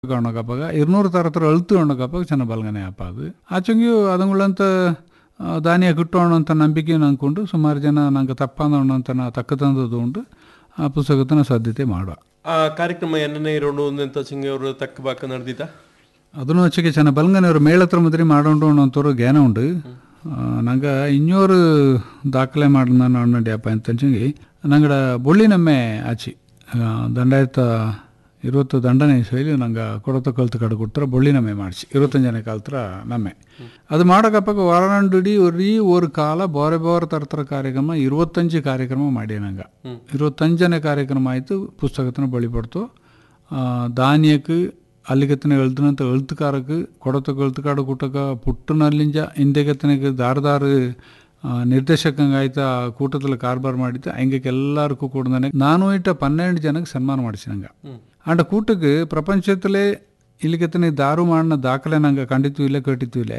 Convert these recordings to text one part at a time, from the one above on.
ಕಾಣೋಕಪ್ಪಾಗ ಇರ್ನೂರು ತರತರ ಅಳ್ತು ಅನ್ನೋಕಪ್ಪಾಗ ಚೆನ್ನ ಬಲ್ಗನೆ ಅಪ್ಪ ಅದು ಆಚೆಂಗಿಯೂ ಅದಂಗಳಂತ ದಾನಿಯ ಕಿಟ್ಟೋಣ ಅಂತ ನಂಬಿಕೆ ನಂಬ್ಕೊಂಡು ಸುಮಾರು ಜನ ನಂಗೆ ತಪ್ಪಂದ ಅಂತ ನಾ ತಕ್ಕ ತಂದದ್ದು ಉಂಟು ಆ ಪುಸ್ತಕತನ ಸಾಧ್ಯತೆ ಮಾಡುವ ಆ ಕಾರ್ಯಕ್ರಮ ಎಣ್ಣೆ ಇರೋಣ ಅಂತ ಸಿಂಗ್ ಅವರು ತಕ್ಕ ಬಾಕ ನಡೆದಿದ್ದ ಅದನ್ನು ಹೆಚ್ಚಿಗೆ ಚೆನ್ನ ಬಲ್ಗನೆಯವರು ಮೇಳತ್ರ ಮದ್ರಿ ಮಾಡೋಣ ಅನ್ನೋಂಥವ್ರು ಜ್ಞಾನ ಉಂಟು ನಂಗೆ ಇನ್ನೂರು ದಾಖಲೆ ಮಾಡಿ ನಾನು ಅಣ್ಣಡ್ಯಪ್ಪ ಅಂತಂಚಂಗಿ ನಂಗಡ ಬೊಳ್ಳಿ ನಮ್ಮೆ ಆಚಿ ಆ, ದಂಡಾಯತ ಇರುವತ್ತು ದಂಡನೆ ಶೈಲಿ ನಂಗೆ ಕೊಡತ ಕಲ್ತು ಕಡೆ ಕೊಡ್ತಾರೆ ಬೊಳ್ಳಿ ನಮ್ಮೆ ಮಾಡಿಸಿ ಇರುವತ್ತೊಂದು ಜನ ಕಲ್ತ್ರ ನಮ್ಮೆ ಅದು ಮಾಡೋಕಪ್ಪಾಗ ವಾರಾಂಡುಡಿ ಒರೀ ஒரு ಕಾಲ ಬೋರೆ ಬೋರೆ ತರತರ ಕಾರ್ಯಕ್ರಮ ಇರುವತ್ತಂಜು ಕಾರ್ಯಕ್ರಮ ಮಾಡಿ ನಂಗೆ ಇರುವತ್ತಂಜನೇ ಕಾರ್ಯಕ್ರಮ ಆಯಿತು ಪುಸ್ತಕತನ ಬಳಿಪಡ್ತು ದಾನಿಯಕ್ಕೆ ಅಲ್ಲಿಗತ್ತನೆ ಎಳ್ದನಂತ ಎಳ್ತುಕಾರಕ್ಕೆ ಕೊಡತ ಎಳ್ತುಕಾಡು ಕೂಟಕ ಪುಟ್ಟನಲ್ಲಿಂಜ ಹಿಂದೆಗತ್ತನೆಗೆ ದಾರದಾರ ನಿರ್ದೇಶಕಂಗೆ ಆಯ್ತಾ ಕೂಟದಲ್ಲಿ ಕಾರ್ಬಾರ್ ಮಾಡಿತ್ತು ಹಂಗೆ ಎಲ್ಲರಿಗೂ ಕೂಡ ನನಗೆ ನಾನು ಇಟ್ಟ ಪನ್ನೆರಡು ಜನಕ್ಕೆ ಸನ್ಮಾನ ಮಾಡಿಸಿ ನಂಗೆ ಅಂಡ ಕೂಟಕ್ಕೆ ಪ್ರಪಂಚದಲ್ಲೇ ಇಲ್ಲಿಗತ್ತನೆ ದಾರು ಮಾಡಿನ ದಾಖಲೆ ನಂಗೆ ಖಂಡಿತು ಇಲ್ಲ ಕಟ್ಟಿತ್ತು ಇಲ್ಲ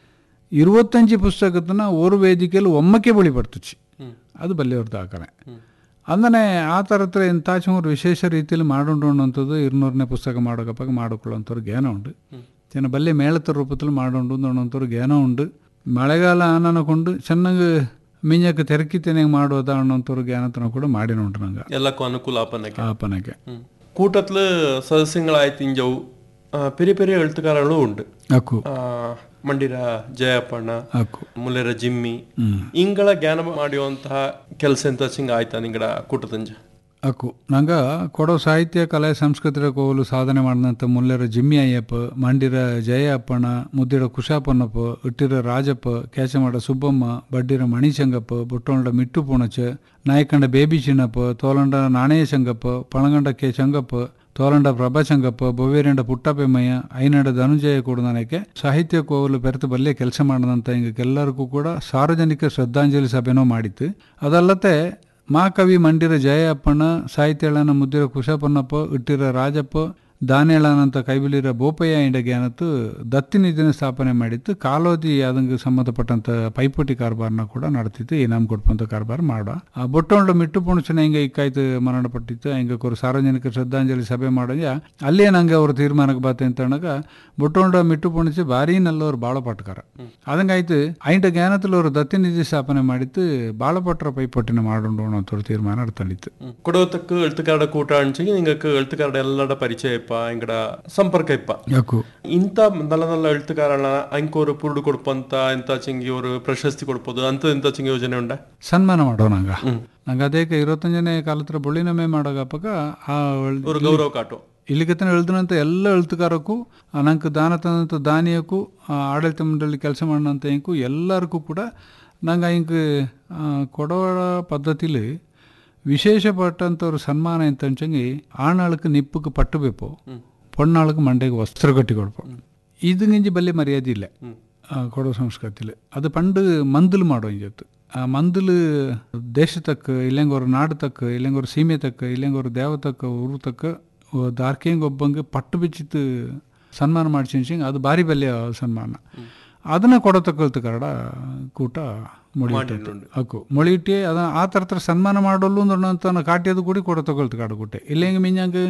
ಇರುವತ್ತಂಜು ಪುಸ್ತಕದನ್ನ ಓರು ವೇದಿಕೆಯಲ್ಲಿ ಒಮ್ಮಕ್ಕೆ ಬಳಿ ಬರ್ತುಚ್ಚಿ ಅದು ಬಲ್ಲಿಯವ್ರ ದಾಖಲೆ ಅಂದನೆ ಆ ಥರತ್ರ ಎಂತಾಚೂರು ವಿಶೇಷ ರೀತಿಯಲ್ಲಿ ಮಾಡೋಣ ಅನ್ನೋಂಥದ್ದು ಇರ್ನೂರನೇ ಪುಸ್ತಕ ಮಾಡೋಕಪ್ಪಾಗ ಮಾಡಿಕೊಳ್ಳೋಂಥವ್ರು ಜ್ಞಾನ ಉಂಟು ಚೆನ್ನ ಬಲ್ಲೆ ಮೇಳದ ರೂಪದಲ್ಲಿ ಮಾಡೋಣ ಅನ್ನೋಂಥವ್ರು ಜ್ಞಾನ ಉಂಟು ಮಳೆಗಾಲ ಆನನಕೊಂಡು ಚೆನ್ನಾಗಿ ಮಿಂಜಕ್ಕೆ ತೆರಕಿತೇನೆ ಮಾಡೋದ ಅನ್ನೋಂಥವ್ರು ಜ್ಞಾನತನ ಕೂಡ ಮಾಡಿ ನೋಡ್ರಿ ನಂಗೆ ಎಲ್ಲಕ್ಕೂ ಅನುಕೂಲ ಆಪನಕ್ಕೆ ಆಪನಕ್ಕೆ ಕೂಟತ್ಲು ಸದಸ್ಯಗಳಾಯ್ತು ಇಂಜವು ಆ, ಪೆரிய ಪೆரிய ಎಳ್ತುಕಾರಗಳು ಉಂಟು ಅಕ್ಕು ಆ, ಮಂಡಿರ ಜಯಪ್ಪಣ್ಣ ಅಕ್ಕು ಮುಲ್ಲೆರ ಜಿಮ್ಮಿ ಹ್ಮ್. ಇಂಗಳ ಜ್ಞಾನ ಮಾಡುವಂತಹ ಕೆಲಸ ಎಂತ ಸಿಂಗ ಆಯ್ತಾ ನಿಂಗಡ ಕೂಟದಂಜ ಅಕ್ಕು ನಂಗೆ ಕೊಡೋ ಸಾಹಿತ್ಯ ಕಲೆ ಸಂಸ್ಕೃತಿಯ ಕೋವಲು ಸಾಧನೆ ಮಾಡಿದಂಥ Mullera Jimmy Ayyappa Mandira Jaya Appanna Muddira Kushapannappa Ittira Rajappa Kechamada Subbamma Baddira Manishangappa Buttonda Mittu Punacha Nayakanda Baby Chinnappa Tolanda Nanaya Shangappa Panaganda K Shangappa Tolanda Prabha Shangappa Bowerenda Puttappemmayya Ainada Dhananjaya ಕೂಡ ನನಗೆ ಸಾಹಿತ್ಯ ಕೋವಲು ಬೆರೆತು ಬಲ್ಲೆ ಕೆಲಸ ಮಾಡಿದಂಥ ಹಿಂಗೆಲ್ಲರಿಗೂ ಕೂಡ ಸಾರ್ವಜನಿಕ ಶ್ರದ್ಧಾಂಜಲಿ ಸಭೆನೂ ಮಾಡಿತ್ತು ಅದಲ್ಲದೆ ಮಾಕವಿ ಮಂಡಿರ ಜಯ ಅಪ್ಪಣ್ಣ ಸಾಹಿತ್ಯಳನ ಮುದ್ದಿರ ಕುಶಪನ್ನಪ್ಪ ಇಟ್ಟಿರ ರಾಜಪ್ಪ ದಾನೇಳನಂತ ಕೈಬಿಲಿರ ಬೋಪಯ್ಯ ಇಂಡ ಜ್ಞಾನತ್ತು ದತ್ತಿ ನಿಧಿನ ಸ್ಥಾಪನೆ ಮಾಡಿತ್ತು ಕಾಲೋದಿ ಅದಂಗೆ ಸಂಬಂಧಪಟ್ಟಂತ ಪೈಪೋಟಿ ಕಾರ್ಬಾರ್ನ ಕೂಡ ನಡೆತಿತ್ತು ಈ ನಮ್ ಕೊಡ್ಪಂತ ಕಾರ್ಬಾರ್ ಮಾಡ ಆ ಬೊಟ್ಟೊಂಡ ಮಿಟ್ಟು ಪುಣಚನ ಹಿಂಗೆ ಇಕ್ಕಾಯ್ತು ಮರಣ ಪಟ್ಟಿತ್ತು ಹಿಂಗೆ ಕೊರು ಸಾರ್ವಜನಿಕ ಶ್ರದ್ಧಾಂಜಲಿ ಸಭೆ ಮಾಡಂಜ ಅಲ್ಲೇ ನಂಗೆ ಅವ್ರ ತೀರ್ಮಾನಕ್ಕೆ ಬಾತೆ ಅಂತ ಅನ್ನಾಗ ಬೊಟ್ಟೊಂಡ ಮಿಟ್ಟು ಪುಣಿಸಿ ಭಾರಿ ನಲ್ಲವ್ರು ಬಾಳ ಪಟ್ಕಾರ ಅದಂಗಾಯ್ತು ಐಂಟ ಜ್ಞಾನದಲ್ಲಿ ಅವರು ದತ್ತಿ ನಿಧಿ ಸ್ಥಾಪನೆ ಮಾಡಿತ್ತು ಬಾಳಪಟ್ರ ಪೈಪೋಟಿನ ಮಾಡೋಣ ಅನ್ನೋ ತೀರ್ಮಾನ ಅರ್ಥಲಿತ್ತು ಕೊಡೋತಕ್ಕ ಎಳ್ತುಕಾರಡ ಕೂಟ ಅಣ್ಚಿಗೆ ನಿಂಗಕ್ಕ ಎಳ್ತುಕಾರಡ ಎಲ್ಲಡ ಪರಿಚಯ ಇಪ್ಪ ಇಂಗಡ ಸಂಪರ್ಕ ಇಪ್ಪ ಯಾಕು ಇಂಥ ನಲ್ಲ ನಲ್ಲ ಎಳ್ತುಕಾರಣ ಅಂಕೋರು ಪುರುಡು ಕೊಡ್ಪಂತ ಎಂತ ಚಿಂಗಿ ಅವರು ಪ್ರಶಸ್ತಿ ಕೊಡ್ಬೋದು ಅಂತ ಎಂತ ಚಿಂಗಿ ಯೋಜನೆ ಉಂಡ ಸನ್ಮಾನ ಮಾಡೋ ನಂಗ ನಂಗೆ ಅದೇಕ ಇರುವತ್ತಂಜನೇ ಕಾಲತ್ರ ಬುಳ್ಳಿನಮೆ ಮಾಡೋಗಪ್ಪಗ ಆ ಒಳ್- ಅವ್ರ ಗೌರವ ಕಾಟು ಇಲ್ಲಿಗತನ ಎಳ್ದನಂತ ಎಲ್ಲ ಎಳ್ತುಕಾರಕ್ಕೂ ನಂಗೆ ದಾನ ತಂದಂಥ ದಾನಿಯಕ್ಕೂ ಆ ಆಡಳಿತ ಮಂಡಳಿ ಕೆಲಸ ಮಾಡಂತ ಇಂಕು ಎಲ್ಲರಿಗೂ ಕೂಡ ನಂಗೆ ಹಿಂಗೆ ಕೊಡೋ ಪದ್ಧತಿಲಿ ವಿಶೇಷಪಟ್ಟಂಥವ್ರು ಸನ್ಮಾನ ಅಂತ ಅಂಚಂಗಿ ಆಣಾಳಕ್ಕೆ ನಿಪ್ಪಕ್ಕೆ ಪಟ್ಟು ಬೇಪು ಪೊಣ್ಣಾಳಕ್ಕೆ ಮಂಡೆಗೆ ವಸ್ತ್ರ ಕಟ್ಟಿ ಕೊಡ್ಪು ಇದು ಗಿಂಜಿ ಬಲ್ಲಿ ಮರ್ಯಾದೆ ಇಲ್ಲ ಆ, ಕೊಡೋ ಸಂಸ್ಕೃತಿಲಿ ಅದು ಪಂಡು ಮಂದಲು ಮಾಡೋ ಇಂಜತ್ತು ಆ ಮಂದಲು ದೇಶ ತಕ್ಕ ಇಲ್ಲಂಗೆ ಅವ್ರ ನಾಡು ತಕ್ಕ ಇಲ್ಲಂಗೆ ಅವ್ರ ಸೀಮೆ ತಕ್ಕ ಇಲ್ಲಂಗೆ ಅವ್ರ ದೇವ ತಕ್ಕ ಊರು ತಕ್ಕ ದಾರ್ಕೆಂಗ್ ಒಬ್ಬಂಗೆ ಪಟ್ಟು ಬಿಚ್ಚಿತ್ತು ಸನ್ಮಾನ ಮಾಡಿಸಿಂಗ್ ಅದು ಭಾರಿ ಬಲ್ಯ ಸನ್ಮಾನ ಅದನ್ನ ಕೊಡೋ ತಕ್ಕಲ್ತು ಕರಡ ಕೂಟ ಮೊಳಿ ಅಕ್ಕು ಮೊಳಿ ಇಟ್ಟಿ ಅದ ಆ ಥರ ಥರ ಸನ್ಮಾನ ಮಾಡೋಲ್ಲ ಅಂತ ಕಾಟಿಯದು ಕೂಡಿ ಕೊಡೋ ತಗೊಳ್ತು ಕಾಡು ಗುಟ್ಟೆ ಇಲ್ಲಂಗೆ ಮಿಂಜಂಗೆ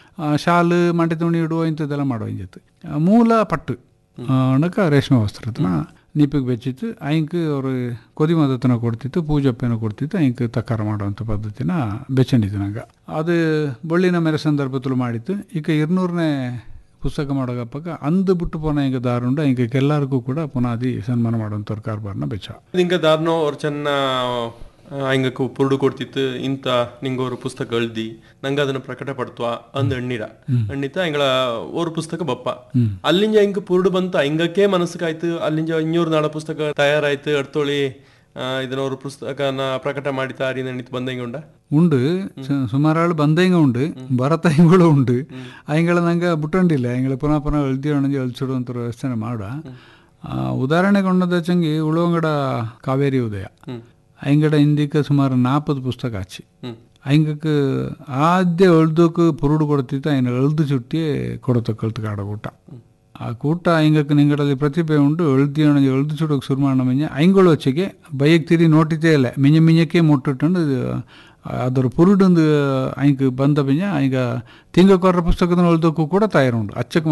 ಶಾಲು ಮಂಡೆ ತುಣಿ ಇಡುವ ಇಂಥದ್ದೆಲ್ಲ ಮಾಡೋ ಇಂಜತ್ತು ಮೂಲ ಪಟ್ಟು ಅಣಕ ರೇಷ್ಮೆ ವಸ್ತ್ರತನ ನಿಪಿಗೆ ಬೆಚ್ಚಿತ್ತು ಐಂಕ್ ಅವರು ಕೊದಿ ಮದತನ ಕೊಡ್ತಿತ್ತು ಪೂಜಪ್ಪೆನ ಕೊಡ್ತಿತ್ತು ಐಂಕ್ ತಕಾರ ಮಾಡುವಂಥ ಪದ್ಧತಿನ ಬೆಚ್ಚಂಡಿತ್ತು ನಂಗೆ ಅದು ಬಳ್ಳಿನ ಮೆರೆ ಸಂದರ್ಭದಲ್ಲಿ ಮಾಡಿತ್ತು ಈಗ ಇರ್ನೂರನೇ ಪುಸ್ತಕ ಮಾಡೋಗಪ್ಪಗ ಅಂದು ಬಿಟ್ಟು ಪುನಃ ಹಿಂಗೆ ದಾರುಂಡ ಹಿಂಗೆ ಎಲ್ಲರಿಗೂ ಕೂಡ ಪುನಾದಿ ಸನ್ಮಾನ ಮಾಡುವಂಥವ್ರ ಕಾರ್ಬಾರ್ನ ಬೆಚ್ಚ ನಿಂಗ ದಾರ್ನೋ ಅವ್ರು ಚೆನ್ನ ಹಿಂಗಕ್ಕೆ ಪುರುಡು ಕೊಡ್ತಿತ್ತು ಇಂತ ನಿಂಗ ஒரு ಪುಸ್ತಕ ಎಳ್ದಿ ನಂಗೆ ಅದನ್ನ ಪ್ರಕಟ ಪಡ್ತವಾ ಅಂದ್ ಎಣ್ಣಿರ ಎಣ್ಣಿತ ಹಿಂಗಳ ஒரு ಪುಸ್ತಕ ಬಪ್ಪ ಅಲ್ಲಿಂಜ ಹಿಂಗ ಪುರುಡು ಬಂತ ಹಿಂಗಕ್ಕೆ ಮನಸ್ಸಿಗಾಯ್ತು ಅಲ್ಲಿಂಜ ಇನ್ನೂರು ನಾಳ ಪುಸ್ತಕ ತಯಾರಾಯ್ತು ಅಡ್ತೋಳಿ ಇದನ್ನ ஒரு ಪುಸ್ತಕನ ಪ್ರಕಟ ಮಾಡಿತಾರಿ ನೆನ್ನಿತ್ ಬಂದಂಗೆ ಉಂಡ ഉണ്ട് ಸುಮಾರು ಆಳು ಬಂದಂಗ ಉಂಡು ಬರತ ಹಿಂಗಳು ಉಂಡು ಅಯ್ಯಗಳ ನಂಗೆ ಬಿಟ್ಟೊಂಡಿಲ್ಲ ಅಯ್ಯಗಳ ಪುನಃ ಪುನಃ ಎಳ್ದಿ ಒಣಗಿ ಎಳ್ಸಿಡುವಂಥ ವ್ಯವಸ್ಥೆ ಮಾಡ ಉದಾಹರಣೆಗೆ ಉಣ್ಣದ ಚಂಗಿ ಉಳುವಂಗಡ ಕಾವೇರಿ ಉದಯ ಅಯ್ಯಂಗಡ ಹಿಂದಿಕ್ಕೆ ಸುಮಾರು ನಾಲ್ಪದು ಪುಸ್ತಕ ಹಚ್ಚಿ ಅಯ್ಯಂಗಕ್ಕೆ ಆದ್ಯ ಎಳ್ದಕ್ಕೆ ಪುರುಡು ಕೊಡ್ತಿತ್ತು ಅಯ್ಯನ ಎಳ್ದು ಚುಟ್ಟಿ ಕೊಡತ ಕಲ್ತು ಕಾಡ ಊಟ ಆ ಕೂಟ ಹಿಂಗಕ್ಕೆ ನಿಂಗಡಲ್ಲಿ ಪ್ರತಿಭೆ ಉಂಟು ಎಳ್ದಿ ಒಣಗಿ ಎಳ್ದು ಚುಡೋಕೆ ಶುರು ಮಾಡ ಮಿಂಜ ಐಂಗಳು ಹೊಚ್ಚಿಗೆ ಬೈಕ್ ತಿರಿ ನೋಟಿತೇ ಇಲ್ಲ ಮಿಂಜ ಮಿಂಜಕ್ಕೆ ಮುಟ್ಟಿಟ್ಟು ಅದರ ಪುರುಡೊಂದು ಐಂಕ್ ಬಂದ ಮಿಂಜ ಈಗ ತಿಂಗ ಕೊರ್ರ ಪುಸ್ತಕದ ಉಳ್ದಕ್ಕೂ ಕೂಡ ತಯಾರುಂಡು ಅಚ್ಚಕ್ಕೆ